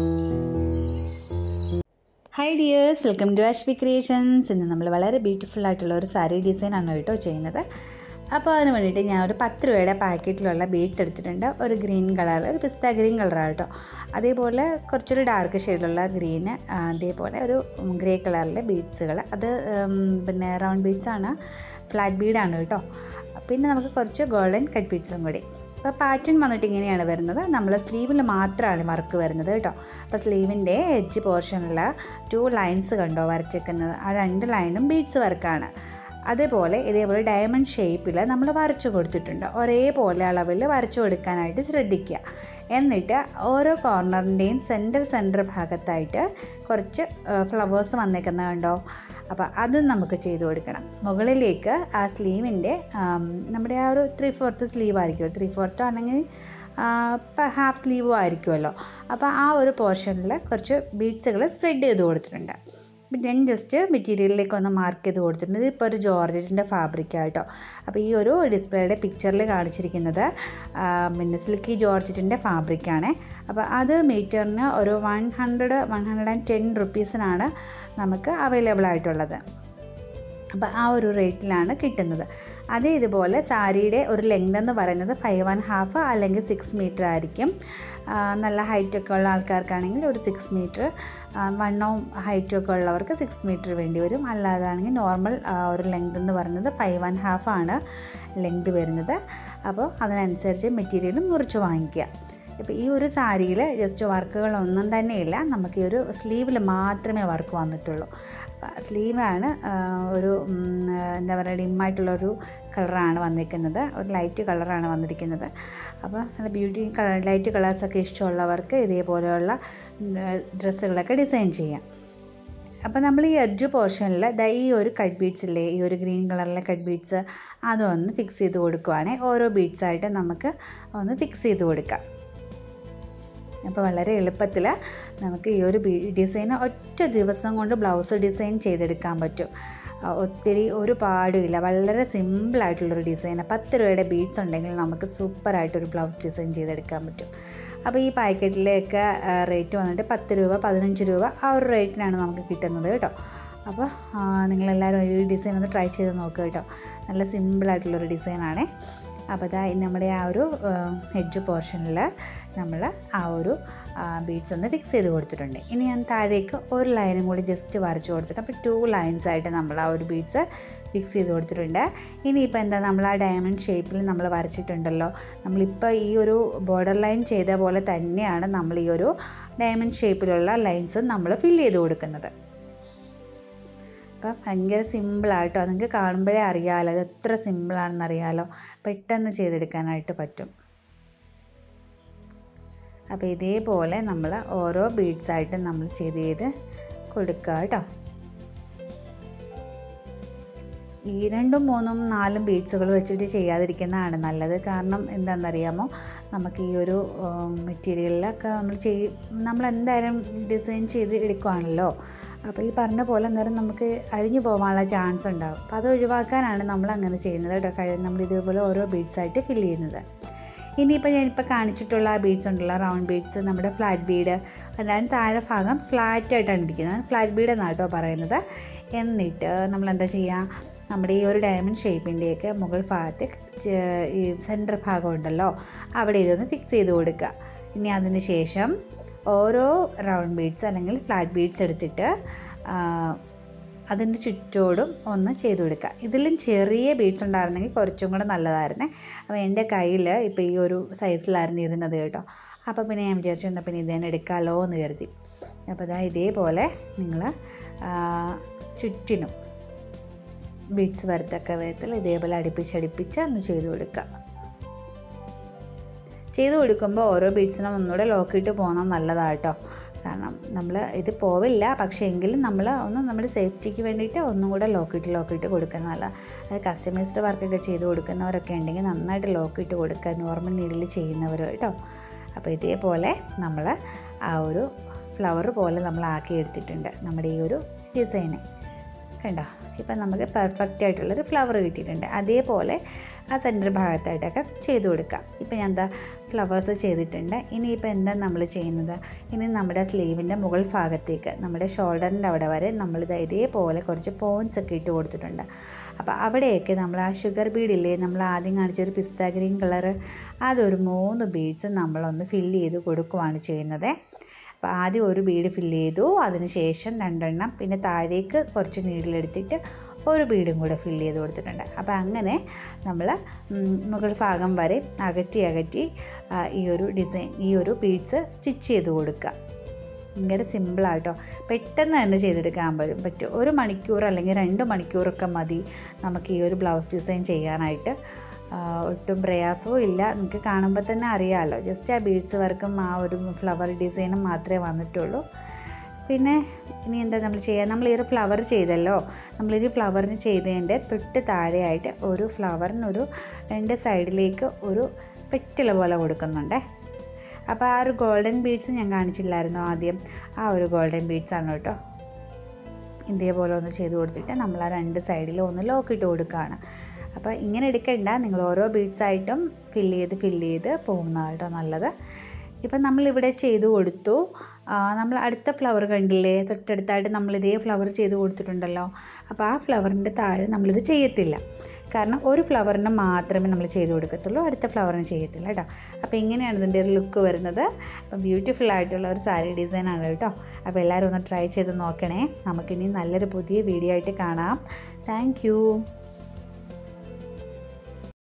hi dears welcome to Ashvi creations ഇന്ന് നമ്മൾ വളരെ ബ്യൂട്ടിഫുൾ ആയിട്ടുള്ള ഒരു സാരി ഡിസൈനാണ് കേട്ടോ ചെയ്യുന്നത് അപ്പോൾ അതിന് വേണ്ടിയിട്ട് ഞാൻ ഒരു പത്ത് രൂപയുടെ പാക്കറ്റിലുള്ള ബീഡ്സ് എടുത്തിട്ടുണ്ട് ഒരു ഗ്രീൻ കളർ ഒരു പിസ്ത ഗ്രീൻ കളറാണ് കേട്ടോ അതേപോലെ കുറച്ചൊരു ഡാർക്ക് ഷെയ്ഡുള്ള ഗ്രീന് അതേപോലെ ഒരു ഗ്രേ കളറിലെ ബീഡ്സുകൾ അത് ഉം, പിന്നെ റൗണ്ട് ബീഡ്സാണ് ഫ്ലാറ്റ് ബീഡാണ് കേട്ടോ പിന്നെ നമുക്ക് കുറച്ച് ഗോൾഡൻ കട്ട് ബീഡ്സും കൂടി അപ്പോൾ പാറ്റേൺ വന്നിട്ട് ഇങ്ങനെയാണ് വരുന്നത് നമ്മൾ സ്ലീവിൽ മാത്രമാണ് വർക്ക് വരുന്നത് കേട്ടോ അപ്പോൾ സ്ലീവിൻ്റെ എഡ്ജ് പോർഷനിൽ ടു ലൈൻസ് കണ്ടോ വരച്ചേക്കുന്നത് ആ രണ്ട് ലൈനും ബീഡ്സ് വർക്കാണ് അതേപോലെ ഇതേപോലെ ഡയമണ്ട് ഷേപ്പിൽ നമ്മൾ വരച്ചു കൊടുത്തിട്ടുണ്ട് ഒരേപോലെ അളവിൽ വരച്ചു കൊടുക്കാനായിട്ട് ശ്രദ്ധിക്കുക എന്നിട്ട് ഓരോ കോർണറിൻ്റെയും സെൻറ്റർ സെൻറ്റർ ഭാഗത്തായിട്ട് കുറച്ച് ഫ്ലവേഴ്സ് വന്നേക്കുന്നത് കണ്ടോ അപ്പോൾ അത് നമുക്ക് ചെയ്ത് കൊടുക്കണം മുകളിലേക്ക് ആ സ്ലീവിൻ്റെ നമ്മുടെ ആ ഒരു ത്രീ ഫോർത്ത് സ്ലീവ് ആയിരിക്കും ത്രീ ഫോർത്തോ അല്ലെങ്കിൽ ഹാഫ് സ്ലീവും ആയിരിക്കുമല്ലോ അപ്പോൾ ആ ഒരു പോർഷനിൽ കുറച്ച് ബീഡ്സുകൾ സ്പ്രെഡ് ചെയ്ത് കൊടുത്തിട്ടുണ്ട് അപ്പം ഞാൻ ജസ്റ്റ് മെറ്റീരിയലിലേക്ക് ഒന്ന് മാർക്ക് ചെയ്ത് കൊടുത്തിട്ടുണ്ട് ഇതിപ്പോൾ ഒരു ജോർജറ്റിൻ്റെ ഫാബ്രിക്കായിട്ടോ അപ്പോൾ ഈ ഒരു ഡിസ്പ്ലേയുടെ പിക്ചറിൽ കാണിച്ചിരിക്കുന്നത് ആ, പിന്നെ സിൽക്കി ജോർജറ്റിൻ്റെ ഫാബ്രിക്കാണ് അപ്പോൾ അത് മീറ്ററിന് ഒരു one hundred one hundred and ten റുപ്പീസിനാണ് നമുക്ക് അവൈലബിൾ ആയിട്ടുള്ളത് അപ്പോൾ ആ ഒരു റേറ്റിലാണ് കിട്ടുന്നത് അതേ ഇതുപോലെ സാരിയുടെ ഒരു ലെങ്ത് എന്ന് പറയുന്നത് ഫൈവ് ആൻഡ് ഹാഫ് അല്ലെങ്കിൽ സിക്സ് മീറ്റർ ആയിരിക്കും ആ, നല്ല ഹൈറ്റൊക്കെ ഉള്ള ആൾക്കാർക്കാണെങ്കിൽ ഒരു സിക്സ് മീറ്റർ വണ്ണവും ഹൈറ്റും ഒക്കെ ഉള്ളവർക്ക് സിക്സ് മീറ്റർ വേണ്ടി വരും അല്ലാതാണെങ്കിൽ നോർമൽ ഒരു ലെങ്ത് എന്ന് പറയുന്നത് ഫൈവ് ആൻഡ് ഹാഫ് ആണ് ലെങ്ത് വരുന്നത് അപ്പോൾ അതിനനുസരിച്ച് മെറ്റീരിയലും മുറിച്ച് വാങ്ങിക്കുക ഇപ്പോൾ ഈ ഒരു സാരിയിൽ ജസ്റ്റ് വർക്കുകളൊന്നും തന്നെയില്ല നമുക്ക് ഈ ഒരു സ്ലീവിൽ മാത്രമേ വർക്ക് വന്നിട്ടുള്ളൂ സ്ലീവാണ് ഒരു ഉം, എന്താ പറയുക ഡിമ്മായിട്ടുള്ളൊരു കളറാണ് വന്നിരിക്കുന്നത് ഒരു ലൈറ്റ് കളറാണ് വന്നിരിക്കുന്നത് അപ്പോൾ നല്ല ബ്യൂട്ടി കളർ ലൈറ്റ് കളേഴ്സൊക്കെ ഇഷ്ടമുള്ളവർക്ക് ഇതേപോലെയുള്ള ഡ്രസ്സുകളൊക്കെ ഡിസൈൻ ചെയ്യാം അപ്പോൾ നമ്മൾ ഈ എഡ്ജ് പോർഷനിൽ ദാ ഈ ഒരു കട്ട് ബീഡ്സ് ഇല്ലേ ഈ ഒരു ഗ്രീൻ കളറിലെ കട്ട് ബീഡ്സ് അതൊന്ന് ഫിക്സ് ചെയ്ത് കൊടുക്കുവാണെങ്കിൽ ഓരോ ബീഡ്സായിട്ട് നമുക്ക് ഒന്ന് ഫിക്സ് ചെയ്ത് കൊടുക്കാം അപ്പോൾ വളരെ എളുപ്പത്തിൽ നമുക്ക് ഈ ഒരു ഡിസൈൻ ഒറ്റ ദിവസം കൊണ്ട് ബ്ലൗസ് ഡിസൈൻ ചെയ്തെടുക്കാൻ പറ്റും ആ, ഒത്തിരി ഒരു പാടുമില്ല വളരെ സിമ്പിളായിട്ടുള്ളൊരു ഡിസൈൻ പത്ത് രൂപയുടെ ബീഡ്സ് ഉണ്ടെങ്കിൽ നമുക്ക് സൂപ്പറായിട്ടൊരു ബ്ലൗസ് ഡിസൈൻ ചെയ്തെടുക്കാൻ പറ്റും അപ്പോൾ ഈ പാക്കറ്റിലേക്ക് റേറ്റ് വന്നിട്ട് പത്ത് രൂപ പതിനഞ്ച് രൂപ ആ ഒരു റേറ്റിനാണ് നമുക്ക് കിട്ടുന്നത് കേട്ടോ അപ്പോൾ ആ, നിങ്ങളെല്ലാവരും ഈ ഡിസൈൻ ഒന്ന് ട്രൈ ചെയ്ത് നോക്കുക കേട്ടോ നല്ല സിമ്പിളായിട്ടുള്ളൊരു ഡിസൈനാണേ അപ്പോൾ ഇതാ നമ്മുടെ ആ ഒരു എഡ്ജ് പോർഷനിൽ നമ്മൾ ആ ഒരു ബീഡ്സ് ഒന്ന് ഫിക്സ് ചെയ്ത് കൊടുത്തിട്ടുണ്ട് ഇനി ഞാൻ താഴേക്ക് ഒരു ലൈനും കൂടി ജസ്റ്റ് വരച്ച് കൊടുത്തിട്ട് അപ്പോൾ ടു ലൈൻസ് ആയിട്ട് നമ്മൾ ആ ഒരു ബീഡ്സ് ഫിക്സ് ചെയ്ത് കൊടുത്തിട്ടുണ്ട് ഇനിയിപ്പോൾ എന്താ നമ്മൾ ആ ഡയമണ്ട് ഷേപ്പിൽ നമ്മൾ വരച്ചിട്ടുണ്ടല്ലോ നമ്മളിപ്പോൾ ഈ ഒരു ബോർഡർ ലൈൻ ചെയ്ത പോലെ തന്നെയാണ് നമ്മൾ ഈ ഒരു ഡയമണ്ട് ഷേപ്പിലുള്ള ലൈൻസ് നമ്മൾ ഫില്ല് ചെയ്ത് കൊടുക്കുന്നത് അപ്പം ഭയങ്കര സിമ്പിളായിട്ടോ നിങ്ങൾക്ക് കാണുമ്പോഴേ അറിയാമല്ലോ അത് എത്ര സിമ്പിളാണെന്ന് അറിയാമല്ലോ പെട്ടെന്ന് ചെയ്തെടുക്കാനായിട്ട് പറ്റും അപ്പോൾ ഇതേപോലെ നമ്മൾ ഓരോ ബീഡ്സായിട്ട് നമ്മൾ ചെയ്ത് ചെയ്ത് കൊടുക്കുക കേട്ടോ ഈ രണ്ടും മൂന്നും നാലും ബീഡ്സുകൾ വെച്ചിട്ട് ചെയ്യാതിരിക്കുന്നതാണ് നല്ലത് കാരണം എന്താണെന്നറിയാമോ നമുക്ക് ഈ ഒരു മെറ്റീരിയലിലൊക്കെ നമ്മൾ ചെയ് നമ്മൾ എന്തായാലും ഡിസൈൻ ചെയ്ത് എടുക്കുവാണല്ലോ അപ്പോൾ ഈ പറഞ്ഞ പോലെ അന്നേരം നമുക്ക് അഴിഞ്ഞു പോകാനുള്ള ചാൻസ് ഉണ്ടാവും അപ്പോൾ അത് ഒഴിവാക്കാനാണ് നമ്മൾ അങ്ങനെ ചെയ്യുന്നത് കേട്ടോ കഴി നമ്മൾ ഇതേപോലെ ഓരോ ബീഡ്സായിട്ട് ഫില്ല് ചെയ്യുന്നത് ഇനിയിപ്പോൾ ഞാനിപ്പോൾ കാണിച്ചിട്ടുള്ള ആ ബീഡ്സ് ഉണ്ടല്ലോ റൗണ്ട് ബീഡ്സ് നമ്മുടെ ഫ്ലാറ്റ് ബീഡ് അല്ലാതെ താഴെ ഭാഗം ഫ്ലാറ്റ് ആയിട്ടാണ് ഇരിക്കുന്നത് ഫ്ലാറ്റ് ബീഡ് എന്നാണ് കേട്ടോ പറയുന്നത് എന്നിട്ട് നമ്മൾ എന്താ ചെയ്യുക നമ്മുടെ ഈ ഒരു ഡയമണ്ട് ഷേപ്പിൻ്റെയൊക്കെ മുകൾ ഭാഗത്ത് ചെ- ഈ സെൻറ്റർ ഭാഗം ഉണ്ടല്ലോ അവിടെ ഇതൊന്ന് ഫിക്സ് ചെയ്ത് കൊടുക്കുക ഇനി അതിന് ശേഷം ഓരോ റൗണ്ട് ബീഡ്സ് അല്ലെങ്കിൽ ഫ്ലാറ്റ് ബീഡ്സ് എടുത്തിട്ട് ആ, അതിൻ്റെ ചുറ്റോടും ഒന്ന് ചെയ്ത് കൊടുക്കുക ഇതിലും ചെറിയ ബീഡ്സ് ഉണ്ടായിരുന്നെങ്കിൽ കുറച്ചും കൂടെ നല്ലതായിരുന്നേ അപ്പോൾ എൻ്റെ കയ്യിൽ ഇപ്പോൾ ഈ ഒരു സൈസിലായിരുന്നു ഇരുന്നത് കേട്ടോ അപ്പോൾ പിന്നെ ഞാൻ വിചാരിച്ചു എന്നാൽ പിന്നെ ഇത് തന്നെ എടുക്കാമല്ലോ എന്ന് കരുതി അപ്പോൾ ഇതാ ഇതേപോലെ നിങ്ങൾ ചുറ്റിനും ബീഡ്സ് വരത്തക്ക വിധത്തിൽ ഇതേപോലെ അടുപ്പിച്ചടുപ്പിച്ച് ഒന്ന് ചെയ്ത് കൊടുക്കുക ചെയ്ത് കൊടുക്കുമ്പോൾ ഓരോ ബീഡ്സിനും ഒന്നുകൂടെ ലോക്കിയിട്ട് പോകുന്നത് നല്ലതാട്ടോ കാരണം നമ്മൾ ഇത് പോവില്ല പക്ഷേ എങ്കിലും നമ്മൾ ഒന്ന് നമ്മുടെ സേഫ്റ്റിക്ക് വേണ്ടിയിട്ട് ഒന്നും കൂടെ ലോക്കിയിട്ട് ലോക്കിയിട്ട് കൊടുക്കുന്നത് നല്ല അത് കസ്റ്റമൈസ്ഡ് വർക്കൊക്കെ ചെയ്ത് കൊടുക്കുന്നവരൊക്കെ ഉണ്ടെങ്കിൽ നന്നായിട്ട് ലോക്കിയിട്ട് കൊടുക്കുക നോർമൽ നീഡിൽ ചെയ്യുന്നവർ കേട്ടോ അപ്പോൾ ഇതേപോലെ നമ്മൾ ആ ഒരു ഫ്ലവർ പോലെ നമ്മൾ ആക്കി എടുത്തിട്ടുണ്ട് നമ്മുടെ ഈ ഒരു ഡിസൈന് കണ്ടോ ഇപ്പം നമുക്ക് പെർഫെക്റ്റ് ആയിട്ടുള്ളൊരു ഫ്ലവർ കിട്ടിയിട്ടുണ്ട് അതേപോലെ ആ സെൻറ്റർ ഭാഗത്തായിട്ടൊക്കെ ചെയ്ത് കൊടുക്കാം ഇപ്പം ഞാൻ എന്താ ഫ്ലവേഴ്സ് ചെയ്തിട്ടുണ്ട് ഇനിയിപ്പോൾ എന്താ നമ്മൾ ചെയ്യുന്നത് ഇനി നമ്മുടെ സ്ലീവിൻ്റെ മുകൾ ഭാഗത്തേക്ക് നമ്മുടെ ഷോൾഡറിൻ്റെ അവിടെ വരെ നമ്മളിത് ഇതേപോലെ കുറച്ച് പോയിൻറ്റ്സ് ഒക്കെ ഇട്ട് കൊടുത്തിട്ടുണ്ട് അപ്പോൾ അവിടെയൊക്കെ നമ്മൾ ആ ഷുഗർ ബീഡില്ലേ നമ്മൾ ആദ്യം കാണിച്ചൊരു പിസ്ത ഗ്രീൻ കളറ് അതൊരു മൂന്ന് ബീഡ്സ് നമ്മളൊന്ന് ഫില്ല് ചെയ്ത് കൊടുക്കുവാണ് ചെയ്യുന്നത് അപ്പോൾ ആദ്യം ഒരു ബീഡ് ഫില്ല് ചെയ്തു അതിന് ശേഷം രണ്ടെണ്ണം പിന്നെ താഴേക്ക് കുറച്ച് നീഡിലെടുത്തിട്ട് ഒരു ബീഡും കൂടെ ഫില്ല് ചെയ്ത് കൊടുത്തിട്ടുണ്ട് അപ്പോൾ അങ്ങനെ നമ്മൾ മുകൾ ഭാഗം വരെ അകറ്റി അകറ്റി ആ, ഈ ഒരു ഡിസൈൻ ഈ ഒരു ബീഡ്സ് സ്റ്റിച്ച് ചെയ്ത് കൊടുക്കുക ഭയങ്കര സിമ്പിളാട്ടോ പെട്ടെന്ന് തന്നെ ചെയ്തെടുക്കാൻ പറ്റും പറ്റും ഒരു മണിക്കൂർ അല്ലെങ്കിൽ രണ്ട് മണിക്കൂറൊക്കെ മതി നമുക്ക് ഈ ഒരു ബ്ലൗസ് ഡിസൈൻ ചെയ്യാനായിട്ട് ആ, ഒട്ടും പ്രയാസവും ഇല്ല നിങ്ങൾക്ക് കാണുമ്പോൾ തന്നെ അറിയാമല്ലോ ജസ്റ്റ് ആ ബീഡ്സ് വർക്കും ആ ഒരു ഫ്ലവർ ഡിസൈനും മാത്രമേ വന്നിട്ടുള്ളൂ പിന്നെ ഇനി എന്താ നമ്മൾ ചെയ്യുക നമ്മൾ ഈ ഒരു ഫ്ലവർ ചെയ്തല്ലോ നമ്മളൊരു ഫ്ലവറിന് ചെയ്തതിൻ്റെ തൊട്ട് താഴെയായിട്ട് ഒരു ഫ്ലവറിനൊരു രണ്ട് സൈഡിലേക്ക് ഒരു പെറ്റില പോലെ കൊടുക്കുന്നുണ്ടേ അപ്പോൾ ആ ഒരു ഗോൾഡൻ ബീഡ്സ് ഞാൻ കാണിച്ചില്ലായിരുന്നു ആദ്യം ആ ഒരു ഗോൾഡൻ ബീഡ്സ് ആണ് കേട്ടോ ഇതേപോലെ ഒന്ന് ചെയ്ത് കൊടുത്തിട്ട് നമ്മൾ ആ രണ്ട് സൈഡിലും ഒന്ന് ലോക്ക് ഇട്ട് കൊടുക്കുകയാണ് അപ്പോൾ ഇങ്ങനെ എടുക്കണ്ട നിങ്ങൾ ഓരോ ബീഡ്സ് ആയിട്ടും ഫില്ല് ചെയ്ത് ഫില്ല് ചെയ്ത് പോകുന്നതാണ് കേട്ടോ നല്ലത് ഇപ്പം നമ്മളിവിടെ ചെയ്ത് കൊടുത്തു ആ, നമ്മൾ അടുത്ത ഫ്ലവർ കണ്ടില്ലേ തൊട്ടടുത്തായിട്ട് നമ്മൾ ഇതേ ഫ്ലവർ ചെയ്ത് കൊടുത്തിട്ടുണ്ടല്ലോ അപ്പോൾ ആ ഫ്ലവറിൻ്റെ താഴെ നമ്മളിത് ചെയ്യത്തില്ല കാരണം ഒരു ഫ്ലവറിന് മാത്രമേ നമ്മൾ ചെയ്ത് കൊടുക്കത്തുള്ളൂ അടുത്ത ഫ്ലവറിന് ചെയ്യത്തില്ല കേട്ടോ അപ്പോൾ ഇങ്ങനെയാണ് ഇതിൻ്റെ ഒരു ലുക്ക് വരുന്നത് അപ്പം ബ്യൂട്ടിഫുൾ ആയിട്ടുള്ള ഒരു സാരി ഡിസൈനാണ് കേട്ടോ അപ്പോൾ എല്ലാവരും ഒന്ന് ട്രൈ ചെയ്ത് നോക്കണേ നമുക്കിനി നല്ലൊരു പുതിയ വീഡിയോ ആയിട്ട് കാണാം താങ്ക്